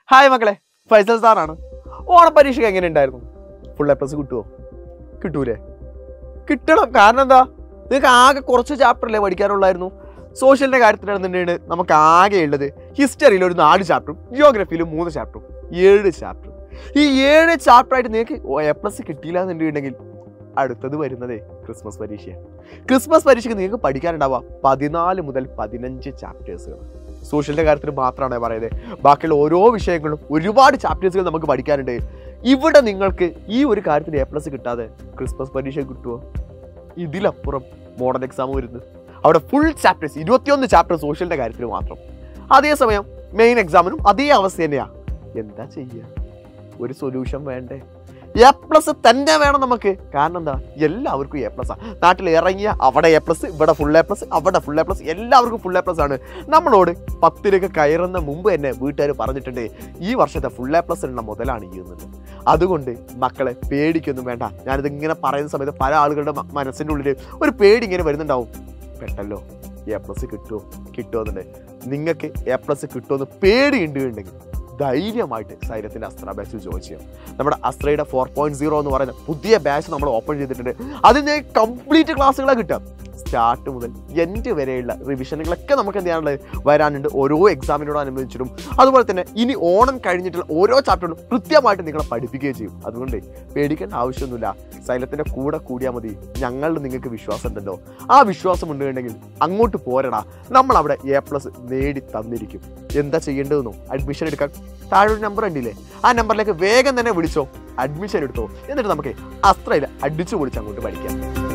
hi മക്കളെ ഫൈസൽ സാറാണ് ഓണപ്പരീക്ഷയ്ക്ക് എങ്ങനെ ഉണ്ടായിരുന്നു ഫുൾ എ പ്ലസ് കിട്ടുമോ കിട്ടൂലേ കിട്ടണം കാരണം എന്താ നിങ്ങൾക്ക് ആകെ കുറച്ച് ചാപ്റ്ററല്ലേ പഠിക്കാനുള്ളായിരുന്നു സോഷ്യലിൻ്റെ കാര്യത്തിലാണെന്നുണ്ടെങ്കിൽ നമുക്ക് ആകെ ഉള്ളത് ഹിസ്റ്ററിയിൽ ഒരു നാല് ചാപ്റ്ററും ജിയോഗ്രഫിയിൽ മൂന്ന് ചാപ്റ്ററും ഏഴ് ചാപ്റ്റർ ഈ ഏഴ് ചാപ്റ്ററായിട്ട് നിങ്ങൾക്ക് എ പ്ലസ് കിട്ടിയില്ല എന്നുണ്ടെങ്കിൽ അടുത്തത് വരുന്നതേ ക്രിസ്മസ് പരീക്ഷയാണ് ക്രിസ്മസ് പരീക്ഷയ്ക്ക് നിങ്ങൾക്ക് പഠിക്കാനുണ്ടാവുക പതിനാല് മുതൽ പതിനഞ്ച് ചാപ്റ്റേഴ്സുകൾ സോഷ്യലിൻ്റെ കാര്യത്തിൽ മാത്രമാണ് ഞാൻ പറയുന്നത് ബാക്കിയുള്ള ഓരോ വിഷയങ്ങളും ഒരുപാട് ചാപ്റ്റേഴ്സുകൾ നമുക്ക് പഠിക്കാനുണ്ട് ഇവിടെ നിങ്ങൾക്ക് ഈ ഒരു കാര്യത്തിൽ എ പ്ലസ് കിട്ടാതെ ക്രിസ്മസ് പരീക്ഷ കിട്ടുമോ ഇതിലപ്പുറം മോഡൽ എക്സാം വരുന്നത് അവിടെ ഫുൾ ചാപ്റ്റേഴ്സ് ഇരുപത്തിയൊന്ന് ചാപ്റ്റർ സോഷ്യലിൻ്റെ കാര്യത്തിൽ മാത്രം അതേസമയം മെയിൻ എക്സാമിനും അതേ അവസ്ഥ തന്നെയാണ് എന്താ ചെയ്യുക ഒരു സൊല്യൂഷൻ വേണ്ടേ എ പ്ലസ് തന്നെ വേണം നമുക്ക് കാരണം എന്താ എല്ലാവർക്കും എ പ്ലസ് ആണ് നാട്ടിൽ ഇറങ്ങിയ അവിടെ എ പ്ലസ് ഇവിടെ ഫുൾ എ പ്ലസ് അവിടെ ഫുൾ എ പ്ലസ് എല്ലാവർക്കും ഫുൾ എ പ്ലസ് ആണ് നമ്മളോട് പത്തിലേക്ക് കയറുന്ന മുമ്പ് തന്നെ വീട്ടുകാർ പറഞ്ഞിട്ടുണ്ട് ഈ വർഷത്തെ ഫുൾ എ പ്ലസ് ഉള്ള മുതലാണ് ഈ എന്നുള്ളത് അതുകൊണ്ട് മക്കളെ പേടിക്കൊന്നും വേണ്ട ഞാനിത് ഇങ്ങനെ പറയുന്ന സമയത്ത് പല ആളുകളുടെ മ- മനസ്സിൻ്റെ ഉള്ളിൽ ഒരു പേടി ഇങ്ങനെ വരുന്നുണ്ടാവും പെട്ടല്ലോ എ പ്ലസ് കിട്ടുമോ കിട്ടുമോ എന്നുണ്ട് നിങ്ങൾക്ക് എ പ്ലസ് കിട്ടുമെന്ന് പേടിയുണ്ട് ഉണ്ടെങ്കിൽ ധൈര്യമായിട്ട് സൈരത്തിൻ്റെ അസ്ത്ര ബാച്ച് ജോയിൻ ചെയ്യാം നമ്മുടെ അസ്ത്രയുടെ ഫോർ പോയിന്റ് സീറോ എന്ന് പറയുന്ന പുതിയ ബാച്ച് നമ്മൾ ഓപ്പൺ ചെയ്തിട്ടുണ്ട് അതിന് കംപ്ലീറ്റ് ക്ലാസ്സുകളാണ് കിട്ടുക സ്റ്റാർട്ട് മുതൽ എൻഡ് വരെയുള്ള റിവിഷനുകളൊക്കെ നമുക്ക് എന്ത് ചെയ്യാനുള്ളത് വരാനുണ്ട് ഓരോ എക്സാമിനോടനുബന്ധിച്ചിട്ടും അതുപോലെ തന്നെ ഇനി ഓണം കഴിഞ്ഞിട്ടുള്ള ഓരോ ചാപ്റ്ററും കൃത്യമായിട്ട് നിങ്ങളെ പഠിപ്പിക്കുകയും ചെയ്യും അതുകൊണ്ട് പേടിക്കേണ്ട ആവശ്യമൊന്നുമില്ല സൈലത്തിൻ്റെ കൂടെ കൂടിയാൽ മതി ഞങ്ങളിൽ നിങ്ങൾക്ക് വിശ്വാസം ഉണ്ടല്ലോ ആ വിശ്വാസം ഉണ്ടെങ്കിൽ അങ്ങോട്ട് പോരടാ നമ്മൾ അവിടെ എ പ്ലസ് നേടി തന്നിരിക്കും എന്താ ചെയ്യേണ്ടതെന്നോ അഡ്മിഷൻ എടുക്കാൻ താഴെ ഒരു നമ്പർ ഉണ്ടില്ലേ ആ നമ്പറിലേക്ക് വേഗം തന്നെ വിളിച്ചോ അഡ്മിഷൻ എടുത്തോ എന്നിട്ട് നമുക്ക് അസ്ത്രയിൽ അടിച്ചു പൊളിച്ച് അങ്ങോട്ട് പഠിക്കാം